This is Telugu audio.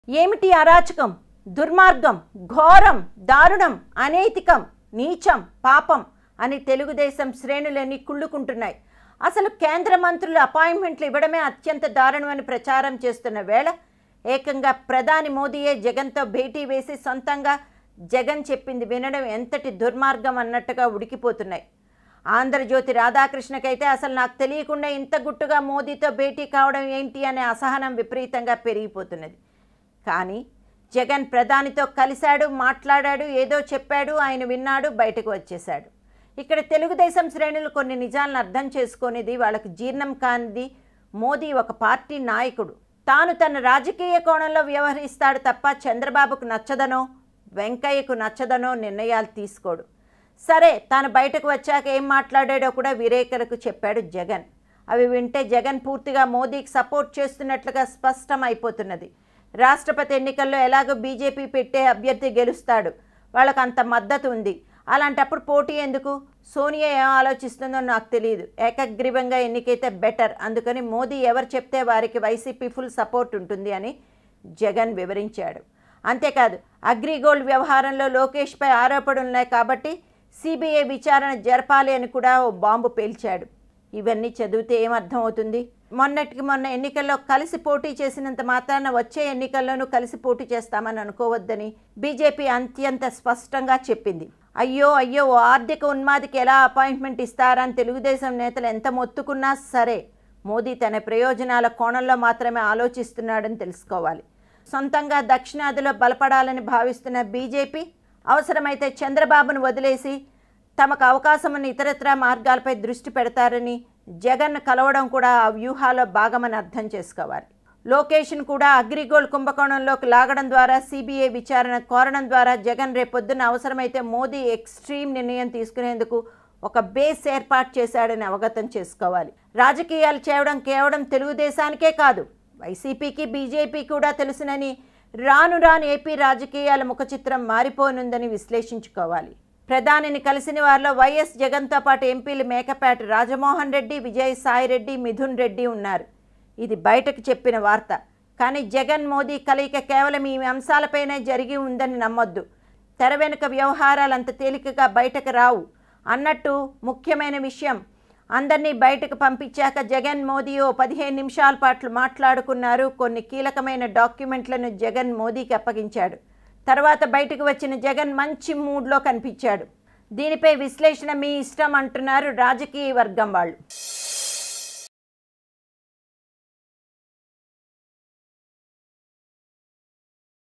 ఏమిటి అరాచకం దుర్మార్గం ఘోరం దారుణం అనైతికం నీచం పాపం అని తెలుగుదేశం శ్రేణులన్నీ కుళ్ళుకుంటున్నాయి అసలు కేంద్ర మంత్రులు అపాయింట్మెంట్లు ఇవ్వడమే అత్యంత దారుణమని ప్రచారం చేస్తున్న వేళ ఏకంగా ప్రధాని మోదీయే జగన్తో భేటీ వేసి సొంతంగా జగన్ చెప్పింది వినడం ఎంతటి దుర్మార్గం అన్నట్టుగా ఉడికిపోతున్నాయి ఆంధ్రజ్యోతి రాధాకృష్ణకైతే అసలు నాకు తెలియకుండా ఇంత గుట్టుగా మోదీతో భేటీ కావడం ఏంటి అనే అసహనం విపరీతంగా పెరిగిపోతున్నది కానీ జగన్ ప్రధానితో కలిశాడు మాట్లాడాడు ఏదో చెప్పాడు ఆయన విన్నాడు బయటకు వచ్చేశాడు ఇక్కడ తెలుగుదేశం శ్రేణులు కొన్ని నిజాలను అర్థం చేసుకునేది వాళ్ళకి జీర్ణం కానిది మోదీ ఒక పార్టీ నాయకుడు తాను తన రాజకీయ కోణంలో వ్యవహరిస్తాడు తప్ప చంద్రబాబుకు నచ్చదనో వెంకయ్యకు నచ్చదనో నిర్ణయాలు తీసుకోడు సరే తాను బయటకు వచ్చాక ఏం మాట్లాడాడో కూడా విరేకలకు చెప్పాడు జగన్ అవి వింటే జగన్ పూర్తిగా మోదీకి సపోర్ట్ చేస్తున్నట్లుగా స్పష్టం అయిపోతున్నది రాష్ట్రపతి ఎన్నికల్లో ఎలాగో బీజేపీ పెట్టే అభ్యర్థి గెలుస్తాడు వాళ్ళకు అంత మద్దతు ఉంది అలాంటప్పుడు పోటీ ఎందుకు సోనియా ఏం ఆలోచిస్తుందో నాకు తెలియదు ఏకగ్రీవంగా ఎన్నికైతే బెటర్ అందుకని మోదీ ఎవరు చెప్తే వారికి వైసీపీ ఫుల్ సపోర్ట్ ఉంటుంది అని జగన్ వివరించాడు అంతేకాదు అగ్రిగోల్డ్ వ్యవహారంలో లోకేష్పై ఆరోపణలు ఉన్నాయి కాబట్టి సిబిఐ విచారణ జరపాలి అని కూడా ఓ బాంబు పేల్చాడు ఇవన్నీ చదివితే ఏమర్థం అవుతుంది మొన్నటికి మొన్న ఎన్నికల్లో కలిసి పోటీ చేసినంత మాత్రాన వచ్చే ఎన్నికల్లోనూ కలిసి పోటీ చేస్తామని అనుకోవద్దని బీజేపీ అత్యంత స్పష్టంగా చెప్పింది అయ్యో అయ్యో ఓ ఆర్థిక ఉన్మాదికి ఎలా అపాయింట్మెంట్ ఇస్తారని తెలుగుదేశం నేతలు ఎంత మొత్తుకున్నా సరే మోదీ తన ప్రయోజనాల కోణంలో మాత్రమే ఆలోచిస్తున్నాడని తెలుసుకోవాలి సొంతంగా దక్షిణాదిలో బలపడాలని భావిస్తున్న బీజేపీ అవసరమైతే చంద్రబాబును వదిలేసి తమకు అవకాశం ఉన్న ఇతరత్ర మార్గాలపై దృష్టి పెడతారని జగన్ కలవడం కూడా ఆ వ్యూహాలో భాగమని అర్థం చేసుకోవాలి లోకేష్ను కూడా అగ్రిగోల్డ్ కుంభకోణంలోకి లాగడం ద్వారా సిబిఐ విచారణ కోరడం ద్వారా జగన్ రేపొద్దున అవసరమైతే మోదీ ఎక్స్ట్రీమ్ నిర్ణయం తీసుకునేందుకు ఒక బేస్ ఏర్పాటు చేశాడని అవగతం చేసుకోవాలి రాజకీయాలు చేయడం కేవలం తెలుగుదేశానికే కాదు వైసీపీకి బీజేపీ కూడా తెలుసునని రాను రాను ఏపీ రాజకీయాల ముఖ చిత్రం మారిపోనుందని విశ్లేషించుకోవాలి ప్రధానిని కలిసిన వారిలో వైఎస్ జగన్తో పాటు ఎంపీలు మేకపాటి రాజమోహన్ రెడ్డి విజయ్ సాయిరెడ్డి మిథున్ రెడ్డి ఉన్నారు ఇది బయటకు చెప్పిన వార్త కానీ జగన్ మోదీ కలయిక కేవలం ఈ అంశాలపైనే జరిగి ఉందని నమ్మొద్దు తెర వెనుక వ్యవహారాలు అంత తేలికగా బయటకు రావు అన్నట్టు ముఖ్యమైన విషయం అందరినీ బయటకు పంపించాక జగన్ మోదీ ఓ పదిహేను నిమిషాల పాటు మాట్లాడుకున్నారు కొన్ని కీలకమైన డాక్యుమెంట్లను జగన్ మోదీకి అప్పగించాడు తర్వాత బయటకు వచ్చిన జగన్ మంచి మూడ్లో కనిపించాడు దీనిపై విశ్లేషణ మీ ఇష్టం అంటున్నారు రాజకీయ వర్గం వాళ్ళు